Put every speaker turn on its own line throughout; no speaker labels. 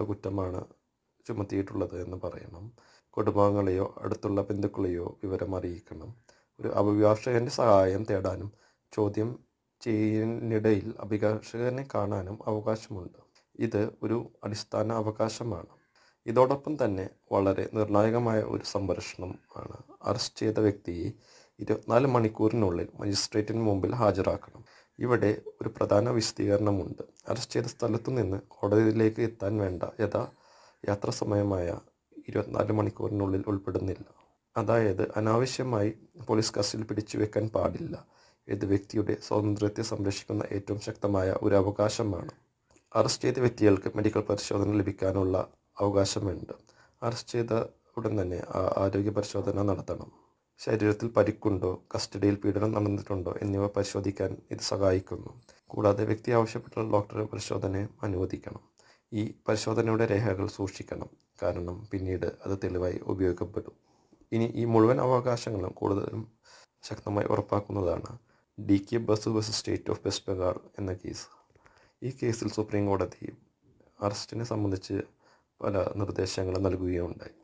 എന്നുള്ള കുറ്റമാണ് ചുമത്തിയിട്ടുള്ളത് എന്ന് പറയണം കുടുംബാംഗങ്ങളെയോ അടുത്തുള്ള ബന്ധുക്കളെയോ വിവരം അറിയിക്കണം ഒരു അഭിഭാഷകൻ്റെ സഹായം തേടാനും ചോദ്യം ചെയ്യുന്നതിനിടയിൽ അഭിഭാഷകനെ കാണാനും അവകാശമുണ്ട് ഇത് ഒരു അടിസ്ഥാന അവകാശമാണ് ഇതോടൊപ്പം തന്നെ വളരെ നിർണായകമായ ഒരു സംരക്ഷണം ആണ് അറസ്റ്റ് ചെയ്ത വ്യക്തിയെ ഇരുപത്തിനാല് മണിക്കൂറിനുള്ളിൽ മജിസ്ട്രേറ്റിന് മുമ്പിൽ ഹാജരാക്കണം ഇവിടെ ഒരു പ്രധാന വിശദീകരണമുണ്ട് അറസ്റ്റ് ചെയ്ത സ്ഥലത്തു നിന്ന് കോടതിയിലേക്ക് എത്താൻ വേണ്ട യഥാ യാത്രാ സമയമായ ഇരുപത്തിനാല് മണിക്കൂറിനുള്ളിൽ ഉൾപ്പെടുന്നില്ല അതായത് അനാവശ്യമായി പോലീസ് കസ്റ്റഡിയിൽ പിടിച്ചു വെക്കാൻ പാടില്ല ഇത് വ്യക്തിയുടെ സ്വാതന്ത്ര്യത്തെ സംരക്ഷിക്കുന്ന ഏറ്റവും ശക്തമായ ഒരു അവകാശമാണ് അറസ്റ്റ് ചെയ്ത വ്യക്തികൾക്ക് മെഡിക്കൽ പരിശോധന ലഭിക്കാനുള്ള അവകാശമുണ്ട് അറസ്റ്റ് ചെയ്ത ഉടൻ തന്നെ ആ- ആരോഗ്യ പരിശോധന നടത്തണം ശരീരത്തിൽ പരിക്കുണ്ടോ കസ്റ്റഡിയിൽ പീഡനം നടന്നിട്ടുണ്ടോ എന്നിവ പരിശോധിക്കാൻ ഇത് സഹായിക്കുന്നു കൂടാതെ വ്യക്തി ആവശ്യപ്പെട്ടുള്ള ഡോക്ടറെ പരിശോധന അനുവദിക്കണം ഈ പരിശോധനയുടെ രേഖകൾ സൂക്ഷിക്കണം കാരണം പിന്നീട് അത് തെളിവായി ഉപയോഗപ്പെടും ഇനി ഈ മുഴുവൻ അവകാശങ്ങളും കൂടുതലും ശക്തമായി ഉറപ്പാക്കുന്നതാണ് ഡി കെ ബസു ബസ് സ്റ്റേറ്റ് ഓഫ് വെസ്റ്റ് ബംഗാൾ എന്ന കേസ് ഈ കേസിൽ സുപ്രീം കോടതി അറസ്റ്റിനെ സംബന്ധിച്ച് പല നിർദ്ദേശങ്ങളും നൽകുകയുണ്ടായി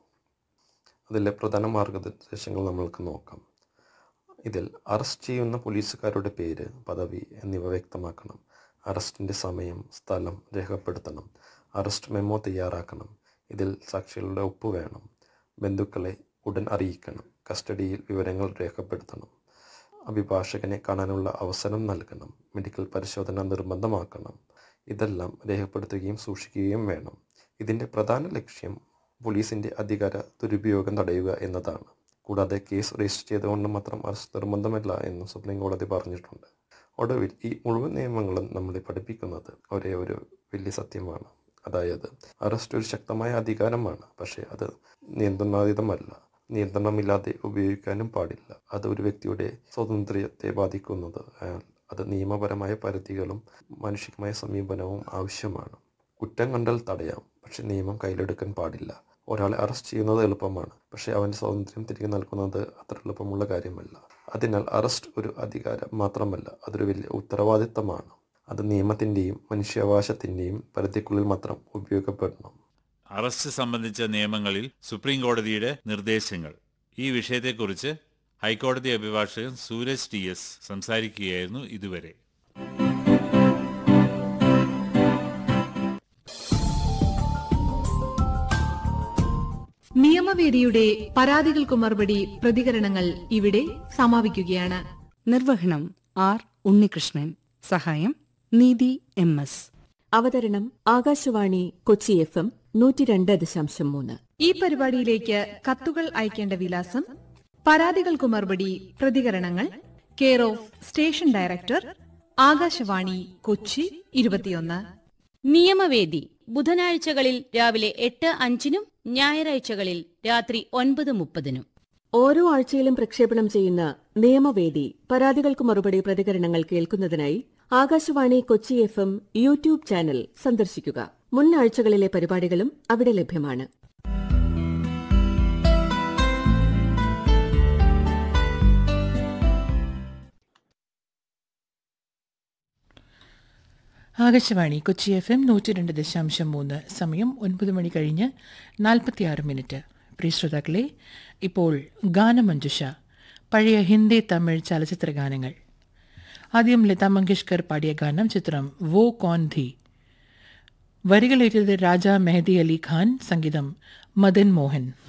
അതിലെ പ്രധാന മാർഗനിർദ്ദേശങ്ങൾ നമ്മൾക്ക് നോക്കാം ഇതിൽ അറസ്റ്റ് ചെയ്യുന്ന പോലീസുകാരുടെ പേര് പദവി എന്നിവ വ്യക്തമാക്കണം അറസ്റ്റിൻ്റെ സമയം സ്ഥലം രേഖപ്പെടുത്തണം അറസ്റ്റ് മെമ്മോ തയ്യാറാക്കണം ഇതിൽ സാക്ഷികളുടെ ഒപ്പ് വേണം ബന്ധുക്കളെ ഉടൻ അറിയിക്കണം കസ്റ്റഡിയിൽ വിവരങ്ങൾ രേഖപ്പെടുത്തണം അഭിഭാഷകനെ കാണാനുള്ള അവസരം നൽകണം മെഡിക്കൽ പരിശോധന നിർബന്ധമാക്കണം ഇതെല്ലാം രേഖപ്പെടുത്തുകയും സൂക്ഷിക്കുകയും വേണം ഇതിൻ്റെ പ്രധാന ലക്ഷ്യം പോലീസിൻ്റെ അധികാര ദുരുപയോഗം തടയുക എന്നതാണ് കൂടാതെ കേസ് രജിസ്റ്റർ ചെയ്തുകൊണ്ട് മാത്രം അറസ്റ്റ് നിർബന്ധമല്ല എന്നും സുപ്രീം കോടതി പറഞ്ഞിട്ടുണ്ട് ഒടുവിൽ ഈ മുഴുവൻ നിയമങ്ങളും നമ്മളെ പഠിപ്പിക്കുന്നത് ഒരേ ഒരു വലിയ സത്യമാണ് അതായത് അറസ്റ്റ് ഒരു ശക്തമായ അധികാരമാണ് പക്ഷേ അത് നിയന്ത്രണാതീതമല്ല നിയന്ത്രണമില്ലാതെ ഉപയോഗിക്കാനും പാടില്ല അത് ഒരു വ്യക്തിയുടെ സ്വാതന്ത്ര്യത്തെ ബാധിക്കുന്നത് അയാൾ അത് നിയമപരമായ പരിധികളും മാനുഷികമായ സമീപനവും ആവശ്യമാണ് കുറ്റം കണ്ടാൽ തടയാം പക്ഷെ നിയമം കയ്യിലെടുക്കാൻ പാടില്ല ഒരാളെ അറസ്റ്റ് ചെയ്യുന്നത് എളുപ്പമാണ് പക്ഷേ അവൻ്റെ സ്വാതന്ത്ര്യം തിരികെ നൽകുന്നത് അത്ര എളുപ്പമുള്ള കാര്യമല്ല അതിനാൽ അറസ്റ്റ് ഒരു അധികാരം മാത്രമല്ല അതൊരു വലിയ ഉത്തരവാദിത്തമാണ് അത് നിയമത്തിൻ്റെയും മനുഷ്യാവകാശത്തിൻ്റെയും പരിധിക്കുള്ളിൽ മാത്രം ഉപയോഗപ്പെടണം
അറസ്റ്റ് സംബന്ധിച്ച നിയമങ്ങളിൽ സുപ്രീം കോടതിയുടെ നിർദ്ദേശങ്ങൾ ഈ വിഷയത്തെക്കുറിച്ച് ഹൈക്കോടതി അഭിഭാഷകൻ സൂരജ് ടി എസ് സംസാരിക്കുകയായിരുന്നു ഇതുവരെ
നിയമവേദിയുടെ പരാതികൾക്കു മറുപടി പ്രതികരണങ്ങൾ ഇവിടെ സമാപിക്കുകയാണ്
നിർവഹണം ആർ ഉണ്ണികൃഷ്ണൻ സഹായം നീതി എം എസ്
അവതരണം ആകാശവാണി കൊച്ചി എഫ് എം നൂറ്റി രണ്ട് ദശാംശം മൂന്ന്
ഈ പരിപാടിയിലേക്ക് കത്തുകൾ അയക്കേണ്ട വിലാസം പരാതികൾക്കു മറുപടി പ്രതികരണങ്ങൾ care of station director Akashvani Kochi ഇരുപത്തിയൊന്ന്
നിയമവേദി ബുധനാഴ്ചകളിൽ രാവിലെ എട്ട് അഞ്ചിനും ഞായറാഴ്ചകളിൽ രാത്രി ഒൻപത് മുപ്പതിനും
ഓരോ ആഴ്ചയിലും പ്രക്ഷേപണം ചെയ്യുന്ന നിയമവേദി പരാതികൾക്ക് മറുപടി പ്രതികരണങ്ങൾ കേൾക്കുന്നതിനായി Akashvani Kochi F M YouTube channel സന്ദർശിക്കുക മുൻ ആഴ്ചകളിലെ പരിപാടികളും അവിടെ ലഭ്യമാണ്
ആകാശവാണി കൊച്ചി എഫ് എം നൂറ്റി രണ്ട് ദശാംശം മൂന്ന് സമയം ഒൻപത് മണി കഴിഞ്ഞ് നാൽപ്പത്തിയാറ് മിനിറ്റ് പ്രിയ ശ്രോതാക്കളെ ഇപ്പോൾ ഗാനമഞ്ജുഷ പഴയ ഹിന്ദി തമിഴ് ചലച്ചിത്ര ഗാനങ്ങൾ ആദ്യം ലതാ മങ്കേഷ്കർ പാടിയ ഗാനം ചിത്രം വോ കോൻ ധി വരികൾ എഴുതിയത് രാജ മെഹദി അലി ഖാൻ സംഗീതം മദൻ മോഹൻ